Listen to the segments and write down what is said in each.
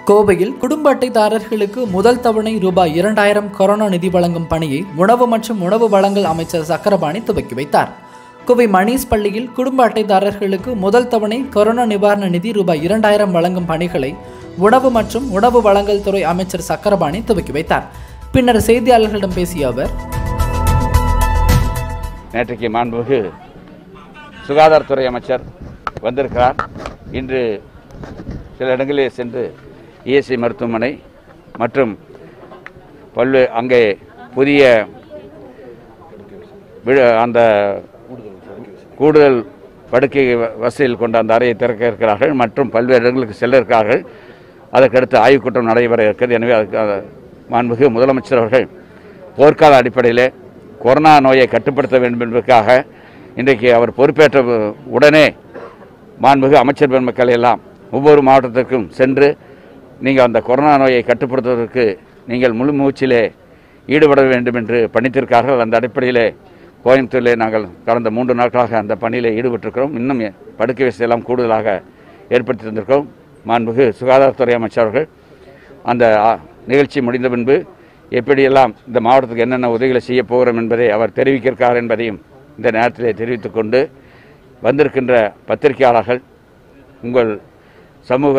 கோவையில் குடும்ப அட்டைதாரர்களுக்கு முதல் தவணை ரூபாய் இரண்டாயிரம் கொரோனா நிதி வழங்கும் பணியை உணவு மற்றும் உணவு வழங்கல் அமைச்சர் சக்கரபாணி துவக்கி வைத்தார் கோவை மணீஸ் பள்ளியில் குடும்ப அட்டைதாரர்களுக்கு முதல் தவணை கொரோனா நிவாரண நிதி ரூபாய் இரண்டாயிரம் வழங்கும் பணிகளை உணவு மற்றும் உணவு வழங்கல் துறை அமைச்சர் சக்கரபாணி துவக்கி வைத்தார் பின்னர் செய்தியாளர்களிடம் பேசிய அவர் நேற்றைக்கு மாண்புமிகு சுகாதாரத்துறை அமைச்சர் வந்திருக்கிறார் இன்று சில இடங்களிலே சென்று இஎஸ்ஐ மருத்துவமனை மற்றும் பல்வே அங்கே புதிய விழ- அந்த கூடுதல் படுக்கை வ- வசதியில் கொண்ட அந்த அறையை திறக்க இருக்கிறார்கள் மற்றும் பல்வேறு இடங்களுக்கு செல்ல இருக்கிறார்கள் அதற்கடுத்து ஆய்வுக் கூட்டம் நடைபெற இருக்கிறது எனவே அதுக்கு அஹ், மாண்புமிகு முதலமைச்சர் அவர்கள் போர்க்கால அடிப்படையிலே கொரோனா நோயை கட்டுப்படுத்த வேண்டும் என்பதற்காக இன்றைக்கு அவர் பொறுப்பேற்ற உ- உடனே மாண்புமிகு அமைச்சர் பெருமக்கள் எல்லாம் ஒவ்வொரு மாவட்டத்திற்கும் சென்று நீங்கள் அந்த கொரோனா நோயை கட்டுப்படுத்துவதற்கு நீங்கள் முழு மூச்சிலே ஈடுபட வேண்டும் என்று பணித்திருக்கார்கள் அந்த அடிப்படையிலே கோயம்புத்தூரிலே நாங்கள் கடந்த மூன்று நாட்களாக அந்த பணியிலே ஈடுபட்டிருக்கிறோம் இன்னும் எ- படுக்கை வசதி எல்லாம் கூடுதலாக ஏற்படுத்தி தந்திருக்கிறோம் மாண்புமிகு சுகாதாரத்துறை அமைச்சர் அவர்கள் அந்த ஆ, நிகழ்ச்சி முடிந்த பின்பு எப்படியெல்லாம் இந்த மாவட்டத்துக்கு என்னென்ன உதவிகளை செய்ய போகிறோம் என்பதை அவர் தெரிவிக்கிறார் என்பதையும் இந்த நேரத்திலே தெரிவித்துக் கொண்டு வந்திருக்கின்ற பத்திரிகையாளர்கள் உங்கள் சமூக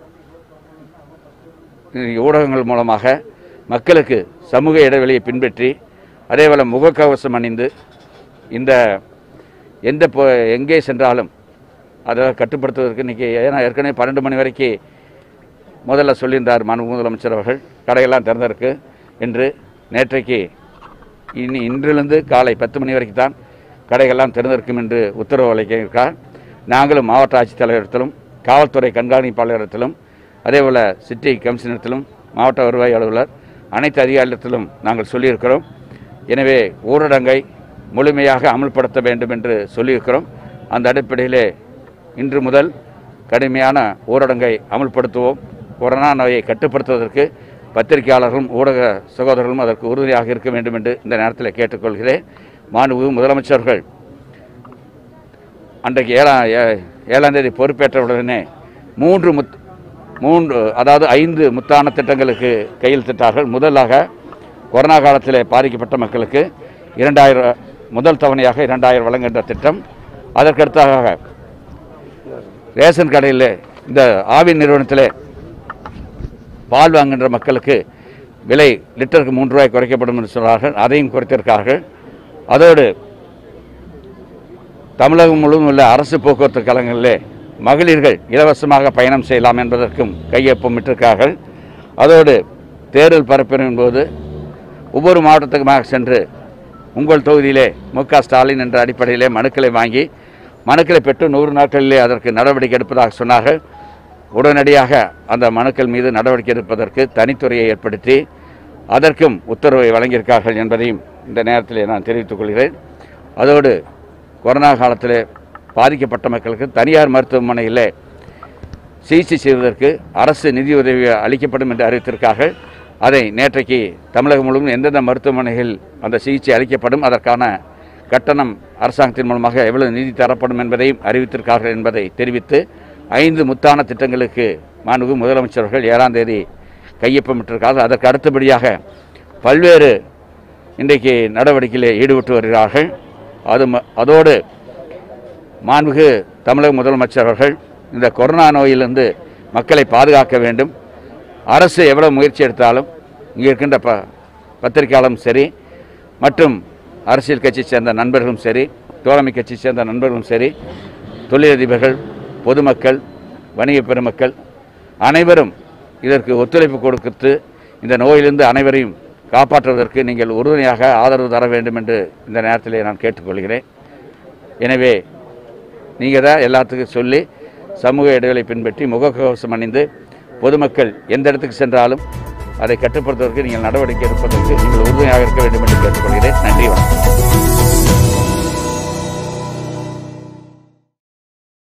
ஊடகங்கள் மூலமாக மக்களுக்கு சமூக இடைவெளியை பின்பற்றி அதேபோல் முகக்கவசம் அணிந்து இந்த எந்த பொ எங்கே சென்றாலும் அதை கட்டுப்படுத்துவதற்கு இன்றைக்கி ஏன்னா ஏற்கனவே பன்னெண்டு மணி வரைக்கும் முதல்ல சொல்லியிருந்தார் மாண்பு முதலமைச்சர் அவர்கள் கடையெல்லாம் திறந்திருக்கு என்று நேற்றைக்கு இனி இன்றிலிருந்து காலை பத்து மணி வரைக்கும் தான் கடைகள்லாம் திறந்திருக்கும் என்று உத்தரவு அளிக்கிறார் நாங்களும் மாவட்ட ஆட்சித்தலைவரிடத்திலும் காவல்துறை கண்காணிப்பாளரிடத்திலும் அதேபோல் சிட்டி கமிஷனரிடத்திலும் மாவட்ட வருவாய் அலுவலர் அனைத்து அதிகாரிடத்திலும் நாங்கள் சொல்லியிருக்கிறோம் எனவே ஊரடங்கை முழுமையாக அமல்படுத்த வேண்டும் என்று சொல்லியிருக்கிறோம் அந்த அடிப்படையிலே இன்று முதல் கடுமையான ஊரடங்கை அமல்படுத்துவோம் கொரோனா நோயை கட்டுப்படுத்துவதற்கு பத்திரிகையாளர்களும் ஊடக சகோதரர்களும் அதற்கு உறுதியாக இருக்க வேண்டும் என்று இந்த நேரத்தில் கேட்டுக்கொள்கிறேன் மாண்பு முதலமைச்சர்கள் அன்றைக்கு ஏழாம் ஏ- ஏழாம் தேதி பொறுப்பேற்றவுடனே மூன்று முத் மூன்று அதாவது ஐந்து முத்தான திட்டங்களுக்கு கையெழுத்திட்டார்கள் முதலாக கொரோனா காலத்தில் பாதிக்கப்பட்ட மக்களுக்கு இரண்டாயிரம் முதல் தவணையாக இரண்டாயிரம் வழங்குகின்ற திட்டம் அதற்கடுத்தாக ரேஷன் கடையில் இந்த ஆவின் நிறுவனத்தில் பால் வாங்குகின்ற மக்களுக்கு விலை லிட்டருக்கு மூன்று ரூபாய் குறைக்கப்படும் என்று சொன்னார்கள் அதையும் குறைத்திருக்கார்கள் அதோடு தமிழகம் முழுவதும் உள்ள அரசு போக்குவரத்து கழகங்களிலே மகளிர்கள் இலவசமாக பயணம் செய்யலாம் என்பதற்கும் கையொப்பமிட்டிருக்கார்கள் அதோடு தேர்தல் பரப்பினின் போது ஒவ்வொரு மாவட்டத்துக்குமாக சென்று உங்கள் தொகுதியிலே மு க ஸ்டாலின் என்ற அடிப்படையிலே மனுக்களை வாங்கி மனுக்களை பெற்று நூறு நாட்களிலே அதற்கு நடவடிக்கை எடுப்பதாக சொன்னார்கள் உடனடியாக அந்த மனுக்கள் மீது நடவடிக்கை எடுப்பதற்கு தனித்துறையை ஏற்படுத்தி அதற்கும் உத்தரவை வழங்கியிருக்கார்கள் என்பதையும் இந்த நேரத்தில் நான் தெரிவித்துக் கொள்கிறேன் அதோடு கொரோனா காலத்தில் பாதிக்கப்பட்ட மக்களுக்கு தனியார் மருத்துவமனையில் சிகிச்சை செய்வதற்கு அரசு நிதியுதவி அளிக்கப்படும் என்று அறிவித்திருக்கார்கள் அதை நேற்றைக்கு தமிழகம் முழுவதும் எந்தெந்த மருத்துவமனைகள் அந்த சிகிச்சை அளிக்கப்படும் அதற்கான கட்டணம் அரசாங்கத்தின் மூலமாக எவ்வளவு நிதி தரப்படும் என்பதையும் அறிவித்திருக்கார்கள் என்பதை தெரிவித்து ஐந்து முத்தான திட்டங்களுக்கு மாண்பு முதலமைச்சர்கள் ஏழாம் தேதி கையொப்பமிட்டிருக்கார்கள் அதற்கு அடுத்தபடியாக பல்வேறு இன்றைக்கு நடவடிக்கையில் ஈடுபட்டு வருகிறார்கள் அது ம- அதோடு மாண்புகு தமிழக முதலமைச்சர் அவர்கள் இந்த கொரோனா நோயிலிருந்து மக்களை பாதுகாக்க வேண்டும் அரசு எவ்வளவு முயற்சி எடுத்தாலும் இங்கே இருக்கின்ற ப பத்திரிகையாளரும் சரி மற்றும் அரசியல் கட்சியை சேர்ந்த நண்பர்களும் சரி தோழமை கட்சியை சேர்ந்த நண்பர்களும் சரி தொழிலதிபர்கள் பொதுமக்கள் வணிக பெருமக்கள் அனைவரும் இதற்கு ஒத்துழைப்பு கொடுத்து இந்த நோயிலிருந்து அனைவரையும் காப்பாற்றுவதற்கு நீங்கள் உறுதுணையாக ஆதரவு தர வேண்டும் என்று இந்த நேரத்திலே நான் கேட்டுக்கொள்கிறேன் எனவே நீங்கள் தான் எல்லாத்துக்கும் சொல்லி சமூக இடைவெளி பின்பற்றி முகக்கவசம் அணிந்து பொதுமக்கள் எந்த இடத்துக்கு சென்றாலும் அதை கட்டுப்படுத்துவதற்கு நீங்கள் நடவடிக்கை எடுப்பதற்கு நீங்கள் உறுதுணையாக இருக்க வேண்டும் என்று கேட்டுக்கொள்கிறேன் நன்றி வணக்கம்